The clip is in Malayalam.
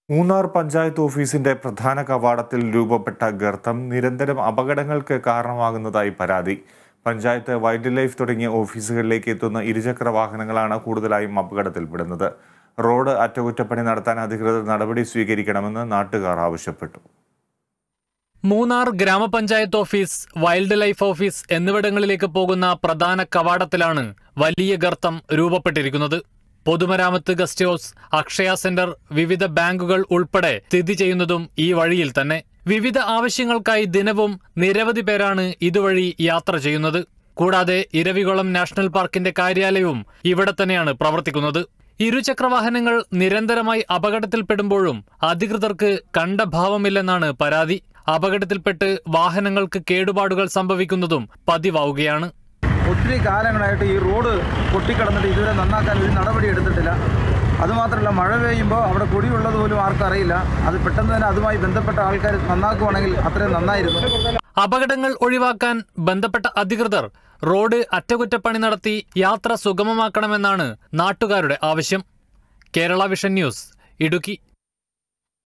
മൂന്നാർ പഞ്ചായത്ത് ഓഫീസിന്റെ പ്രധാന കവാടത്തിൽ രൂപപ്പെട്ട ഗർത്തം നിരന്തരം അപകടങ്ങൾക്ക് കാരണമാകുന്നതായി പരാതി പഞ്ചായത്ത് വൈൽഡ് ലൈഫ് തുടങ്ങിയ ഓഫീസുകളിലേക്ക് എത്തുന്ന ഇരുചക്ര വാഹനങ്ങളാണ് കൂടുതലായും അപകടത്തിൽപ്പെടുന്നത് റോഡ് അറ്റകുറ്റപ്പണി നടത്താൻ അധികൃതർ നടപടി സ്വീകരിക്കണമെന്ന് നാട്ടുകാർ ആവശ്യപ്പെട്ടു മൂന്നാർ ഗ്രാമപഞ്ചായത്ത് ഓഫീസ് വൈൽഡ് ലൈഫ് ഓഫീസ് എന്നിവിടങ്ങളിലേക്ക് പോകുന്ന പ്രധാന കവാടത്തിലാണ് വലിയ ഗർത്തം രൂപപ്പെട്ടിരിക്കുന്നത് പൊതുമരാമത്ത് ഗസ്റ്റ് ഹൗസ് അക്ഷയ സെന്റർ വിവിധ ബാങ്കുകൾ ഉൾപ്പെടെ സ്ഥിതി ചെയ്യുന്നതും ഈ വഴിയിൽ തന്നെ വിവിധ ആവശ്യങ്ങൾക്കായി ദിനവും നിരവധി പേരാണ് ഇതുവഴി യാത്ര ചെയ്യുന്നത് കൂടാതെ ഇരവികുളം നാഷണൽ പാർക്കിന്റെ കാര്യാലയവും ഇവിടെ തന്നെയാണ് പ്രവർത്തിക്കുന്നത് ഇരുചക്രവാഹനങ്ങൾ നിരന്തരമായി അപകടത്തിൽപ്പെടുമ്പോഴും അധികൃതർക്ക് കണ്ട ഭാവമില്ലെന്നാണ് പരാതി അപകടത്തിൽപ്പെട്ട് വാഹനങ്ങൾക്ക് കേടുപാടുകൾ സംഭവിക്കുന്നതും പതിവാവുകയാണ് ഒത്തിരി കാലങ്ങളായിട്ട് ഈ റോഡ് പൊട്ടിക്കിടന്നിട്ട് ഇതുവരെ നന്നാക്കാൻ ഒരു നടപടി എടുത്തിട്ടില്ല അതുമാത്രമല്ല മഴ പെയ്യുമ്പോൾ അവിടെ കുടിയുള്ളത് പോലും ആർക്കും അറിയില്ല അത് പെട്ടെന്ന് തന്നെ അതുമായി ബന്ധപ്പെട്ട ആൾക്കാർ നന്നാക്കുവാണെങ്കിൽ അത്രയും നന്നായിരുന്നു അപകടങ്ങൾ ഒഴിവാക്കാൻ ബന്ധപ്പെട്ട അധികൃതർ റോഡ് അറ്റകുറ്റപ്പണി നടത്തി യാത്ര സുഗമമാക്കണമെന്നാണ് നാട്ടുകാരുടെ ആവശ്യം കേരള വിഷൻ ന്യൂസ് ഇടുക്കി